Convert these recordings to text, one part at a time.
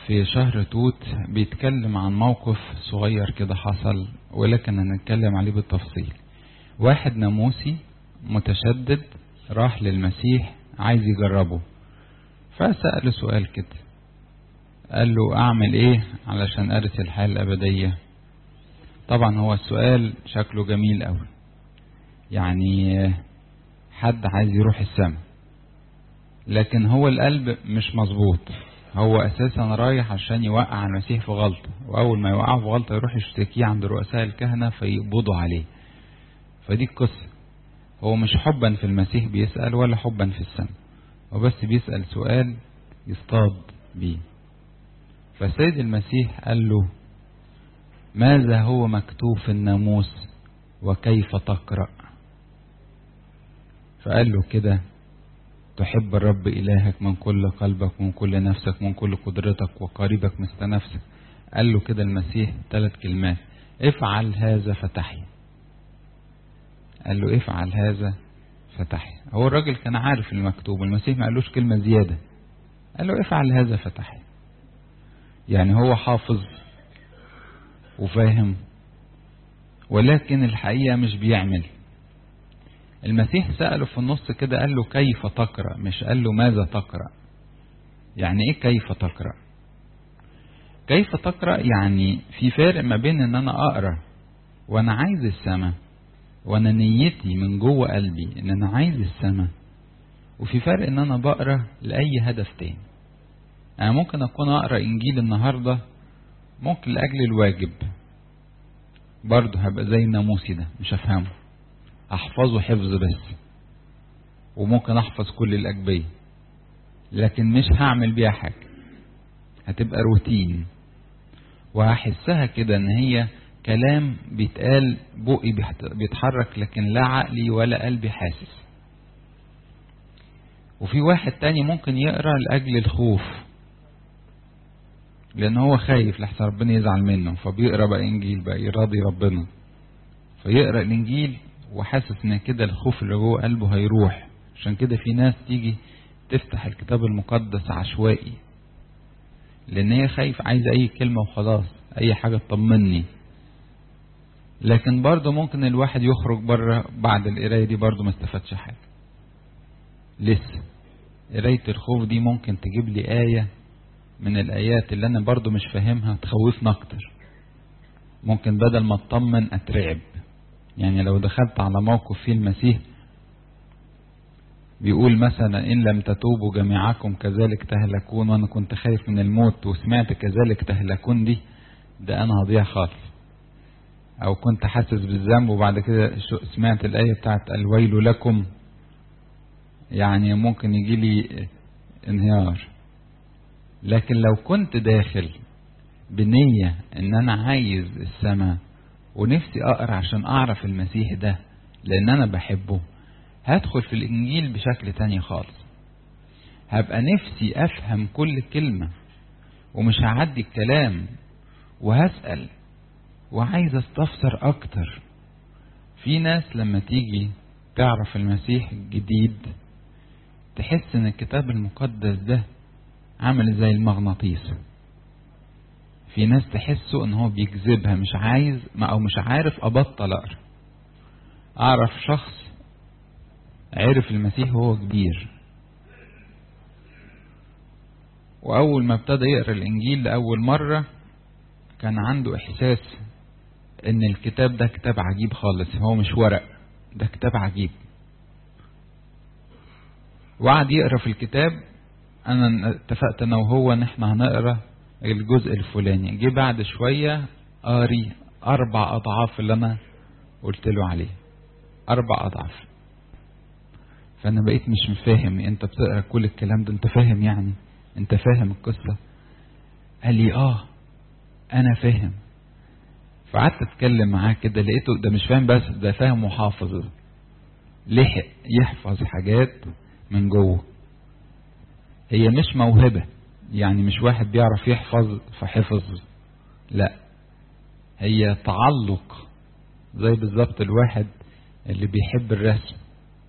في شهر توت بيتكلم عن موقف صغير كده حصل ولكن هنتكلم عليه بالتفصيل واحد ناموسي متشدد راح للمسيح عايز يجربه فسأله سؤال كده قال له اعمل ايه علشان ارث الحياة الابدية طبعا هو السؤال شكله جميل قوي يعني حد عايز يروح السماء لكن هو القلب مش مظبوط هو اساسا رايح عشان يوقع المسيح في غلطة واول ما يوقعه في غلطة يروح يشتكيه عند رؤساء الكهنة فيقبضوا عليه فدي القصة هو مش حبا في المسيح بيسأل ولا حبا في السماء هو بس بيسأل سؤال يصطاد بيه فسيد المسيح قال له ماذا هو مكتوب في الناموس وكيف تقرأ فقال له كده تحب الرب إلهك من كل قلبك ومن كل نفسك ومن كل قدرتك وقريبك مثل نفسك قال له كده المسيح ثلاث كلمات افعل هذا فتحيا قال له افعل هذا فتحيا هو الراجل كان عارف المكتوب المسيح ما قالوش كلمة زيادة قال له افعل هذا فتحيا يعني هو حافظ وفاهم ولكن الحقيقة مش بيعمل المسيح سأله في النص كده قال له كيف تقرأ مش قال له ماذا تقرأ يعني ايه كيف تقرأ كيف تقرأ يعني في فرق ما بين ان انا اقرأ وانا عايز السماء وانا نيتي من جوه قلبي ان انا عايز السماء وفي فرق ان انا بقرأ لأي هدف تاني انا ممكن اكون اقرأ انجيل النهاردة ممكن لاجل الواجب برضه هبقى زي الناموسي ده مش هفهمه احفظه حفظ بس وممكن احفظ كل الاجبية لكن مش هعمل بيها حاجة هتبقى روتين وهحسها كده ان هي كلام بيتقال بقي بيتحرك لكن لا عقلي ولا قلبي حاسس وفي واحد تاني ممكن يقرا لاجل الخوف لان هو خايف لحسن ربنا يزعل منه فبيقرا بقى انجيل بقى يراضي ربنا فيقرا الانجيل وحاسس ان كده الخوف اللي جوه قلبه هيروح عشان كده في ناس تيجي تفتح الكتاب المقدس عشوائي لان هي خايف عايزه اي كلمه وخلاص اي حاجه تطمني لكن برضه ممكن الواحد يخرج بره بعد القرايه دي برضه ما استفادش حاجه لسه قرايه الخوف دي ممكن تجيب لي ايه من الايات اللي انا برضه مش فاهمها تخوفنا اكتر ممكن بدل ما اطمن اترعب يعني لو دخلت على موقف فيه المسيح بيقول مثلا إن لم تتوبوا جميعكم كذلك تهلكون وأنا كنت خايف من الموت وسمعت كذلك تهلكون دي ده أنا هضيع خالص أو كنت حاسس بالذنب وبعد كده سمعت الآية بتاعت الويل لكم يعني ممكن يجي لي انهيار لكن لو كنت داخل بنية ان انا عايز السماء ونفسي اقرا عشان اعرف المسيح ده لان انا بحبه هدخل في الانجيل بشكل تاني خالص هبقى نفسي افهم كل كلمة ومش هعدي الكلام وهسأل وعايز استفسر اكتر في ناس لما تيجي تعرف المسيح الجديد تحس ان الكتاب المقدس ده عامل زي المغناطيس في ناس تحسه ان هو بيجذبها مش عايز او مش عارف ابطل اقرا اعرف شخص عرف المسيح وهو كبير واول ما ابتدى يقرا الانجيل لاول مره كان عنده احساس ان الكتاب ده كتاب عجيب خالص هو مش ورق ده كتاب عجيب وقعد يقرا في الكتاب انا اتفقت انا وهو ان احنا هنقرا الجزء الفلاني جه بعد شويه قاري اربع اضعاف اللي انا قلت له عليه اربع اضعاف فانا بقيت مش فاهم انت بتقرا كل الكلام ده انت فاهم يعني انت فاهم القصه قال لي اه انا فاهم فقعدت اتكلم معاه كده لقيته ده مش فاهم بس ده فاهم وحافظ لحق يحفظ حاجات من جوه هي مش موهبة يعني مش واحد بيعرف يحفظ فحفظ لا هي تعلق زي بالظبط الواحد اللي بيحب الرسم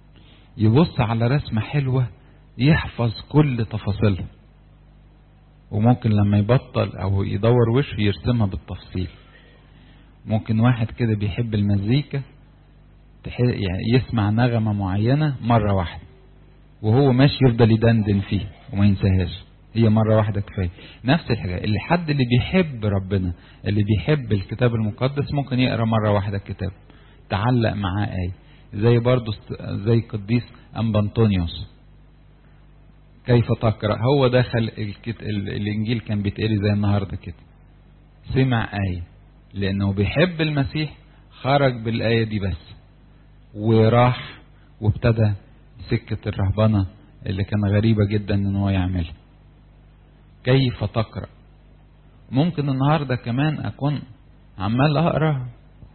يبص على رسمة حلوة يحفظ كل تفاصيلها وممكن لما يبطل او يدور وشه يرسمها بالتفصيل ممكن واحد كده بيحب المزيكا يعني يسمع نغمة معينة مرة واحدة وهو ماشي يفضل يدندن فيه وما ينساهاش هي مرة واحدة كفاية نفس الحاجة الحد اللي بيحب ربنا اللي بيحب الكتاب المقدس ممكن يقرأ مرة واحدة الكتاب تعلق معاه آية زي برضو زي قديس أمبانطونيوس كيف تقرأ هو دخل الكت... الإنجيل كان بيتقري زي النهاردة كده سمع آية لأنه بيحب المسيح خرج بالآية دي بس وراح وابتدى سكة الرهبنة اللي كان غريبة جدا ان هو يعملها كيف تقرأ ممكن النهاردة كمان أكون عمال أقرأ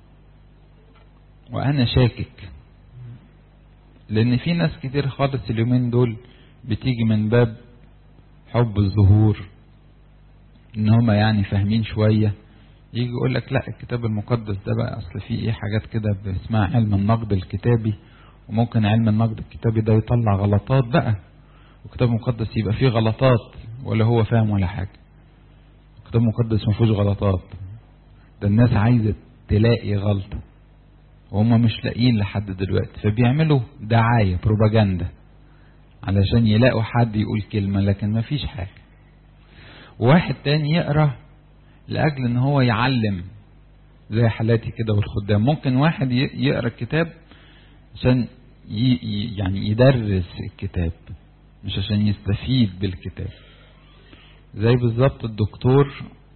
وأنا شاكك لأن في ناس كتير خالص اليومين دول بتيجي من باب حب الظهور إن هما يعني فاهمين شوية يجي يقول لك لا الكتاب المقدس ده بقى أصل فيه إيه حاجات كده اسمها علم النقد الكتابي وممكن علم النقد الكتابي ده يطلع غلطات بقى والكتاب المقدس يبقى فيه غلطات ولا هو فاهم ولا حاجة الكتاب المقدس ما فيهوش غلطات ده الناس عايزة تلاقي غلطة وهم مش لاقيين لحد دلوقتي فبيعملوا دعاية بروباجندا علشان يلاقوا حد يقول كلمة لكن ما فيش حاجة واحد تاني يقرأ لأجل ان هو يعلم زي حالاتي كده والخدام ممكن واحد يقرأ الكتاب عشان يعني يدرس الكتاب مش عشان يستفيد بالكتاب زي بالظبط الدكتور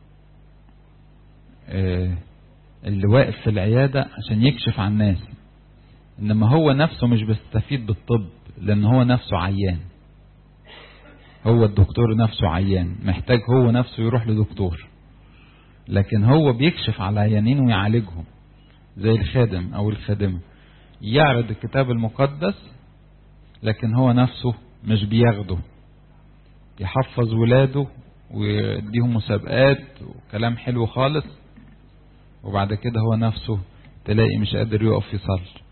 اللي واقف في العيادة عشان يكشف عن الناس انما هو نفسه مش بيستفيد بالطب لان هو نفسه عيان هو الدكتور نفسه عيان محتاج هو نفسه يروح لدكتور لكن هو بيكشف على عيانين ويعالجهم زي الخادم او الخادمة يعرض الكتاب المقدس لكن هو نفسه مش بياخده يحفظ ولاده ويديهم مسابقات وكلام حلو خالص وبعد كده هو نفسه تلاقي مش قادر يقف يصلي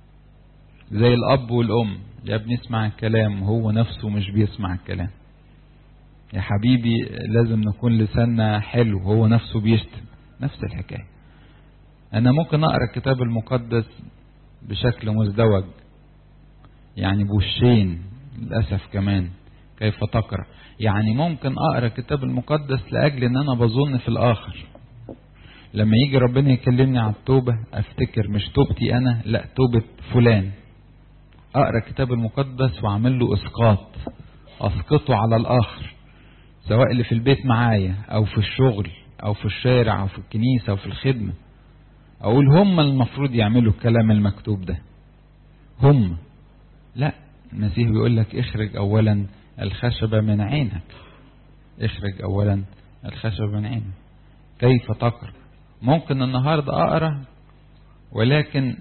زي الأب والأم يا ابني اسمع الكلام وهو نفسه مش بيسمع الكلام يا حبيبي لازم نكون لساننا حلو وهو نفسه بيشتم نفس الحكاية أنا ممكن أقرأ الكتاب المقدس بشكل مزدوج يعني بوشين للأسف كمان كيف تقرأ يعني ممكن أقرأ الكتاب المقدس لأجل أن أنا بظن في الآخر لما يجي ربنا يكلمني على التوبة أفتكر مش توبتي أنا لا توبة فلان أقرأ الكتاب المقدس وأعمل له إسقاط أسقطه على الآخر سواء اللي في البيت معايا أو في الشغل أو في الشارع أو في الكنيسة أو في الخدمة أقول هم المفروض يعملوا الكلام المكتوب ده هم لا المسيح بيقول لك اخرج أولا الخشبة من عينك اخرج أولا الخشبة من عينك كيف تقرأ ممكن النهاردة أقرأ ولكن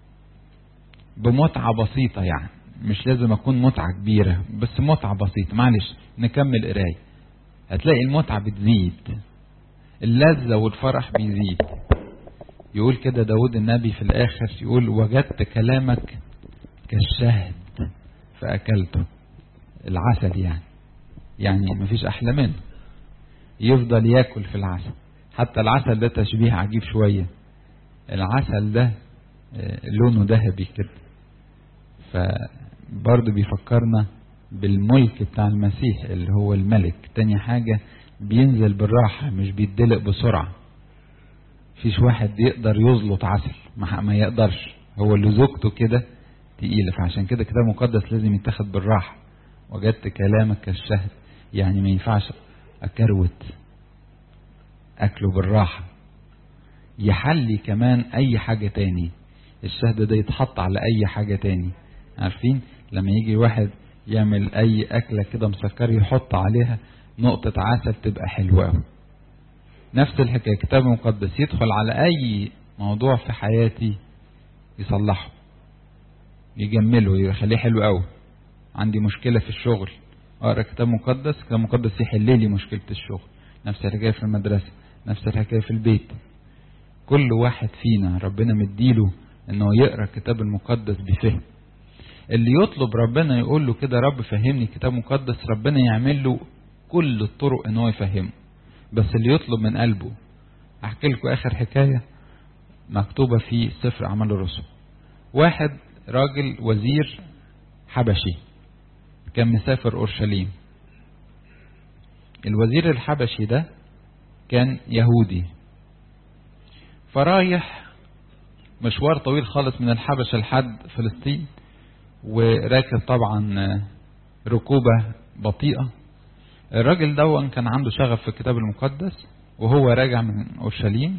بمتعة بسيطة يعني مش لازم أكون متعة كبيرة بس متعة بسيطة معلش نكمل قراية هتلاقي المتعة بتزيد اللذة والفرح بيزيد يقول كده داود النبي في الآخر يقول وجدت كلامك كالشهد فأكلته العسل يعني يعني مفيش أحلى منه يفضل ياكل في العسل حتى العسل ده تشبيه عجيب شوية العسل ده لونه ذهبي كده فبرضه بيفكرنا بالملك بتاع المسيح اللي هو الملك تاني حاجة بينزل بالراحة مش بيدلق بسرعة فيش واحد يقدر يزلط عسل ما يقدرش هو اللي زوجته كده تقيلة فعشان كده كتاب مقدس لازم يتاخد بالراحة وجدت كلامك كالشهد يعني ما ينفعش أكروت أكله بالراحة يحلي كمان أي حاجة تاني الشهد ده يتحط على أي حاجة تاني عارفين لما يجي واحد يعمل أي أكلة كده مسكر يحط عليها نقطة عسل تبقى حلوة أوي نفس الحكاية كتاب مقدس يدخل على أي موضوع في حياتي يصلحه يجمله يخليه حلو قوي عندي مشكلة في الشغل أقرأ كتاب مقدس كتاب مقدس يحل لي مشكلة الشغل نفس الحكاية في المدرسة نفس الحكاية في البيت كل واحد فينا ربنا مديله انه يقرأ الكتاب المقدس بفهم اللي يطلب ربنا يقول له كده رب فهمني كتاب مقدس ربنا يعمل له كل الطرق ان هو يفهمه بس اللي يطلب من قلبه احكي لكم اخر حكايه مكتوبه في سفر اعمال الرسل واحد راجل وزير حبشي كان مسافر اورشليم الوزير الحبشي ده كان يهودي فرايح مشوار طويل خالص من الحبشة لحد فلسطين وراكب طبعا ركوبة بطيئة الراجل دون كان عنده شغف في الكتاب المقدس وهو راجع من اورشليم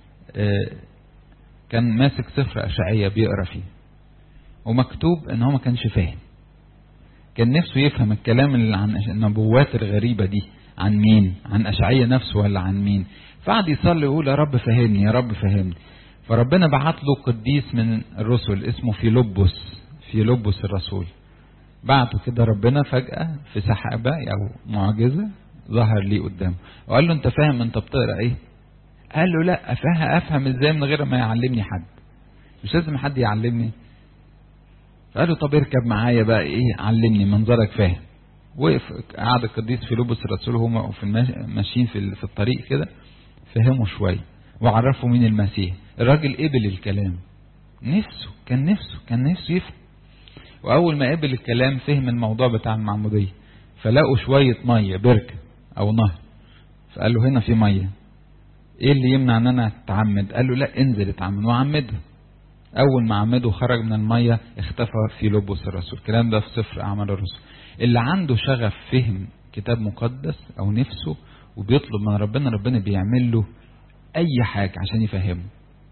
كان ماسك سفر اشعية بيقرا فيه ومكتوب ان هو ما كانش فاهم كان نفسه يفهم الكلام اللي عن النبوات الغريبة دي عن مين عن اشعية نفسه ولا عن مين فقعد يصلي يقول يا رب فهمني يا رب فهمني فربنا بعت له قديس من الرسل اسمه فيلبس فيلبس الرسول بعته كده ربنا فجأة في سحابة أو معجزة ظهر لي قدامه وقال له أنت فاهم أنت بتقرأ إيه؟ قال له لا أفهم أفهم إزاي من غير ما يعلمني حد مش لازم حد يعلمني فقال له طب اركب معايا بقى إيه علمني منظرك فاهم وقف قعد القديس فيلبس الرسول هم في ماشيين في, في الطريق كده فهموا شوية وعرفوا مين المسيح الراجل قبل الكلام نفسه كان نفسه كان نفسه يفهم واول ما قبل الكلام فهم الموضوع بتاع المعموديه فلقوا شويه ميه بركه او نهر فقال له هنا في ميه ايه اللي يمنع ان انا اتعمد قال له لا انزل اتعمد وعمده اول ما عمده خرج من الميه اختفى في لبس الرسول الكلام ده في سفر اعمال الرسل اللي عنده شغف فهم كتاب مقدس او نفسه وبيطلب من ربنا ربنا بيعمل له اي حاجه عشان يفهمه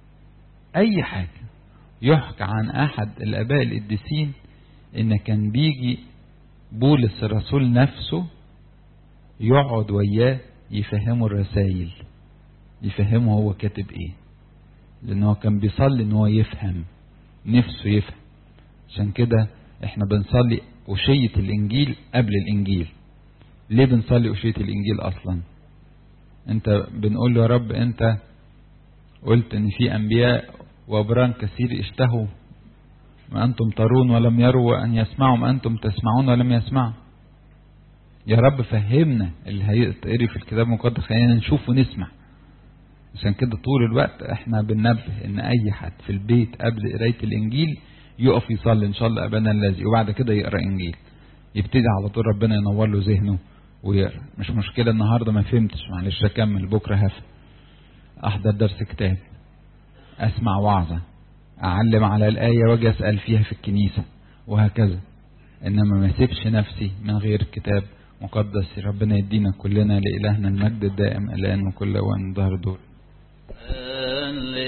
اي حاجه يحكى عن احد الاباء القديسين ان كان بيجي بولس الرسول نفسه يقعد وياه يفهمه الرسائل يفهمه هو كاتب ايه لان هو كان بيصلي ان هو يفهم نفسه يفهم عشان كده احنا بنصلي أشية الإنجيل قبل الإنجيل ليه بنصلي أشية الإنجيل أصلا انت بنقول له يا رب انت قلت ان في انبياء وابران كثير اشتهوا ما أنتم ترون ولم يروا وأن يسمعوا ما أنتم تسمعون ولم يسمعوا يا رب فهمنا اللي هيتقري في الكتاب المقدس خلينا نشوف ونسمع عشان كده طول الوقت احنا بننبه ان اي حد في البيت قبل قرايه الانجيل يقف يصلي ان شاء الله ابانا الذي وبعد كده يقرا انجيل يبتدي على طول ربنا ينور له ذهنه ويقرا مش مشكله النهارده ما فهمتش معلش اكمل بكره هفهم احضر درس كتاب اسمع وعظه أعلم على الآية وأجي أسأل فيها في الكنيسة وهكذا إنما ما سيبش نفسي من غير كتاب مقدس ربنا يدينا كلنا لإلهنا المجد الدائم الآن وكل وان ظهر دور